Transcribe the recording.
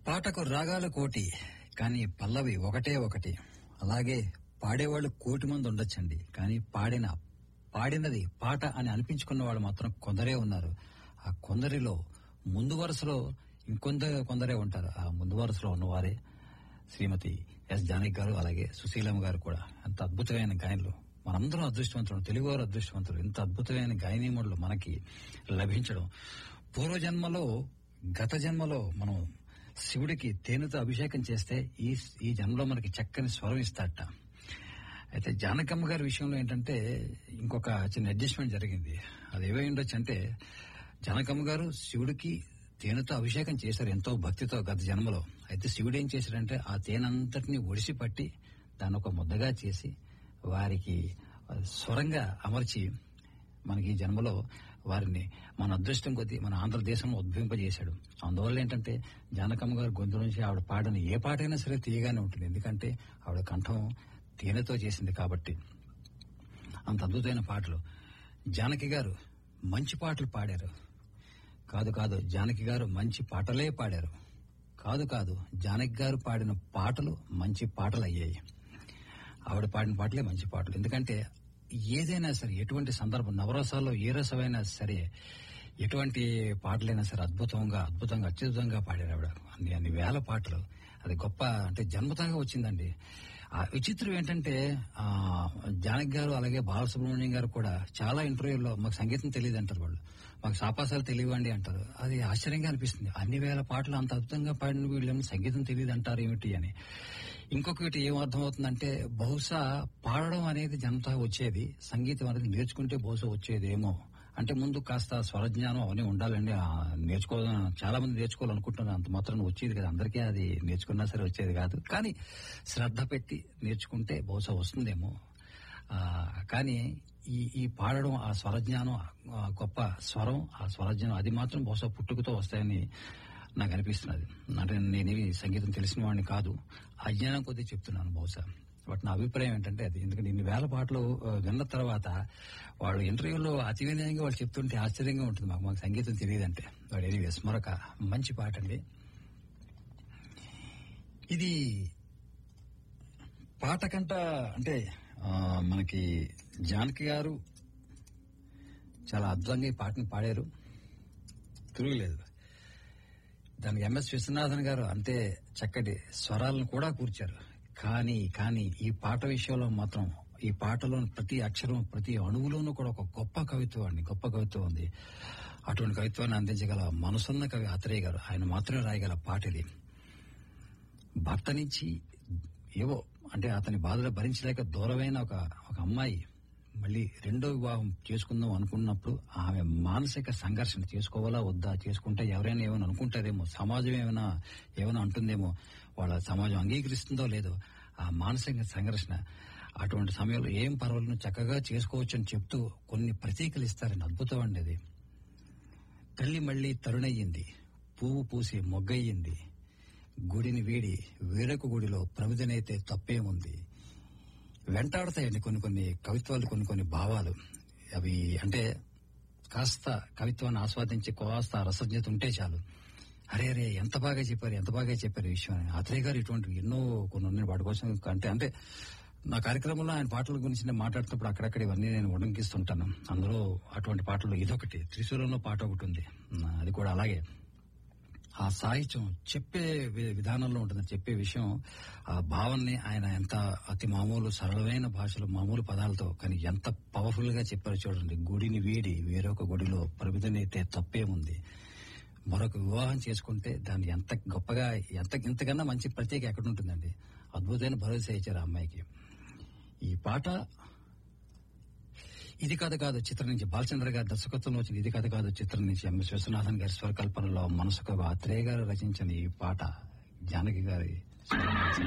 పాటకు రాగాలు కోటి కానీ పల్లవి ఒకటే ఒకటి అలాగే పాడేవాళ్ళు కోటి మంది ఉండొచ్చండి కానీ పాడిన పాడినది పాట అని అనిపించుకున్న వాళ్ళు మాత్రం కొందరే ఉన్నారు ఆ కొందరిలో ముందు వరుసలో ఇంకొందరు కొందరే ఉంటారు ఆ ముందు వరుసలో ఉన్నవారే శ్రీమతి ఎస్ జానకి గారు అలాగే సుశీలమ్మ గారు కూడా ఎంత అద్భుతమైన గాయనులు మనందరం అదృష్టవంతులు తెలుగువారు అదృష్టవంతులు ఇంత అద్భుతమైన గాయనీములు మనకి లభించడం పూర్వజన్మలో గత జన్మలో మనం శివుడికి తేనెతో అభిషేకం చేస్తే ఈ ఈ జన్మలో మనకి చక్కని స్వరం ఇస్తాడట అయితే జానకమ్మ గారి విషయంలో ఏంటంటే ఇంకొక చిన్న అడ్జస్ట్మెంట్ జరిగింది అది ఏమై ఉండొచ్చు అంటే జానకమ్మ గారు శివుడికి తేనెతో అభిషేకం చేశారు ఎంతో భక్తితో గత జన్మలో అయితే శివుడు ఏం చేశాడంటే ఆ తేనంతటిని ఒడిసి పట్టి దాన్ని ఒక ముద్దగా చేసి వారికి స్వరంగా అమర్చి మనకి ఈ జన్మలో వారిని మన అదృష్టం కొద్దీ మన ఆంధ్రదేశంలో ఉద్భవింపజేశాడు అందువల్ల ఏంటంటే జానకమ్మ గారి గొంతు నుంచి ఆవిడ పాడని ఏ పాటైనా సరే తీయగానే ఉంటుంది ఎందుకంటే ఆవిడ కంఠం తేనెతో చేసింది కాబట్టి అంత అద్భుతమైన పాటలు జానకి గారు మంచి పాటలు పాడారు కాదు కాదు జానకి గారు మంచి పాటలే పాడారు కాదు కాదు జానకి గారు పాడిన పాటలు మంచి పాటలు అయ్యాయి ఆవిడ పాడిన పాటలే మంచి పాటలు ఎందుకంటే ఏదైనా సరే ఎటువంటి సందర్భం నవరసాల్లో ఏ రసమైనా సరే ఎటువంటి పాటలైనా సరే అద్భుతంగా అద్భుతంగా అత్యద్భుతంగా పాడారు ఆవిడ అన్ని అన్ని వేల పాటలు అది గొప్ప అంటే జన్మతంగా వచ్చిందండి ఆ విచిత్రం ఏంటంటే ఆ జానకి గారు అలాగే బాలసుబ్రహ్మణ్యం గారు కూడా చాలా ఇంటర్వ్యూల్లో మాకు సంగీతం తెలియదు అంటారు వాళ్ళు మాకు సాపాసాలు తెలియవండి అంటారు అది ఆశ్చర్యంగా అనిపిస్తుంది అన్ని వేల పాటలు అంత అద్భుతంగా పాడిన వీళ్ళని సంగీతం తెలియదు అంటారు ఏమిటి అని ఇంకొకటి ఏం అర్థమవుతుందంటే బహుశా పాడడం అనేది జనతా వచ్చేది సంగీతం అనేది నేర్చుకుంటే బహుశా వచ్చేదేమో అంటే ముందు కాస్త స్వరజ్ఞానం అవన్నీ ఉండాలండి ఆ నేర్చుకోవాలని చాలా మంది నేర్చుకోవాలనుకుంటున్నారు అంత మాత్రం వచ్చేది కదా అందరికీ అది నేర్చుకున్నా సరే వచ్చేది కాదు కానీ శ్రద్ధ పెట్టి నేర్చుకుంటే బహుశా వస్తుందేమో ఆ, కానీ ఈ ఈ పాడడం ఆ స్వరజ్ఞానం ఆ గొప్ప స్వరం ఆ స్వరజ్ఞానం అది మాత్రం బహుశా పుట్టుకతో వస్తాయని నాకు అనిపిస్తున్నది అంటే నేనేమి సంగీతం తెలిసిన వాడిని కాదు అజ్ఞానం కొద్దీ చెప్తున్నాను బహుశా బట్ నా అభిప్రాయం ఏంటంటే అది ఎందుకంటే ఇన్ని వేల పాటలు ఆ, విన్న తర్వాత వాళ్ళు ఇంటర్వ్యూలో అతి వినయంగా వాళ్ళు చెప్తుంటే ఆశ్చర్యంగా ఉంటుంది మాకు మాకు సంగీతం తెలియదంటే వాడు ఏది విస్మరక మంచి పాట అండి ఇది పాట కంట అంటే ఆ, మనకి జానకి గారు చాలా అద్భుతంగా ఈ పాటను పాడారు తిరుగులేదు దానికి ఎంఎస్ విశ్వనాథన్ గారు అంతే చక్కటి స్వరాలను కూడా కూర్చారు కానీ కానీ ఈ పాట విషయంలో మాత్రం ఈ పాటలోని ప్రతి అక్షరం ప్రతి అణువులోనూ కూడా ఒక గొప్ప కవిత్వం అండి గొప్ప కవిత్వం ఉంది అటువంటి కవిత్వాన్ని అందించగల మనసున్న కవి ఆత్రేయ గారు ఆయన మాత్రమే రాయగల పాట ఇది భర్త నుంచి ఏవో అంటే అతని బాధలు భరించలేక దూరమైన ఒక ఒక అమ్మాయి మళ్ళీ రెండో వివాహం చేసుకుందాం అనుకున్నప్పుడు ఆమె మానసిక సంఘర్షణ చేసుకోవాలా వద్దా చేసుకుంటే ఎవరైనా ఏమైనా అనుకుంటారేమో సమాజం ఏమైనా ఏమైనా అంటుందేమో వాళ్ళ సమాజం అంగీకరిస్తుందో లేదో ఆ మానసిక సంఘర్షణ అటువంటి సమయంలో ఏం పర్వాలేదు చక్కగా చేసుకోవచ్చు అని చెప్తూ కొన్ని ప్రతీకలు ఇస్తారని అద్భుతం అండి అది తల్లి మళ్ళీ తరుణయ్యింది పువ్వు పూసి మొగ్గయ్యింది గుడిని వీడి వేరొక గుడిలో ప్రమిదనైతే తప్పేముంది వెంటాడతాయండి కొన్ని కొన్ని కవిత్వాలు కొన్ని కొన్ని భావాలు అవి అంటే కాస్త కవిత్వాన్ని ఆస్వాదించి కాస్త రసజ్ఞత ఉంటే చాలు అరే అరే ఎంత బాగా చెప్పారు ఎంత బాగా చెప్పారు ఈ విషయం అని అత్రేయ గారు ఇటువంటి ఎన్నో కొన్ని ఉన్నాయి వాటి కోసం అంటే అంటే నా కార్యక్రమంలో ఆయన పాటల గురించి నేను మాట్లాడుతున్నప్పుడు అక్కడక్కడ ఇవన్నీ నేను ఉడంకిస్తుంటాను అందులో అటువంటి పాటలు ఇదొకటి త్రిశూలంలో పాట ఒకటి ఉంది అది కూడా అలాగే ఆ సాహిత్యం చెప్పే వి- విధానంలో ఉంటుంది చెప్పే విషయం ఆ భావాన్ని ఆయన ఎంత అతి మామూలు సరళమైన భాషలో మామూలు పదాలతో కానీ ఎంత పవర్ఫుల్ గా చెప్పారు చూడండి గుడిని వీడి వేరొక గుడిలో ప్రమిదనైతే తప్పేముంది మరొక వివాహం చేసుకుంటే దాన్ని ఎంత గొప్పగా ఎంత ఇంతకన్నా మంచి ప్రత్యేక ఎక్కడ ఉంటుందండి అద్భుతమైన భరోసా ఇచ్చారు ఆ అమ్మాయికి ఈ పాట ఇది కథ కాదు చిత్రం నుంచి బాలచంద్ర గారి దర్శకత్వంలో వచ్చిన ఇది కథ కాదు చిత్రం నుంచి ఎంఎస్ విశ్వనాథన్ గారి స్వరకల్పనలో మనసుకు ఆత్రేయ గారు రచించిన ఈ పాట జానకి గారి స్వరం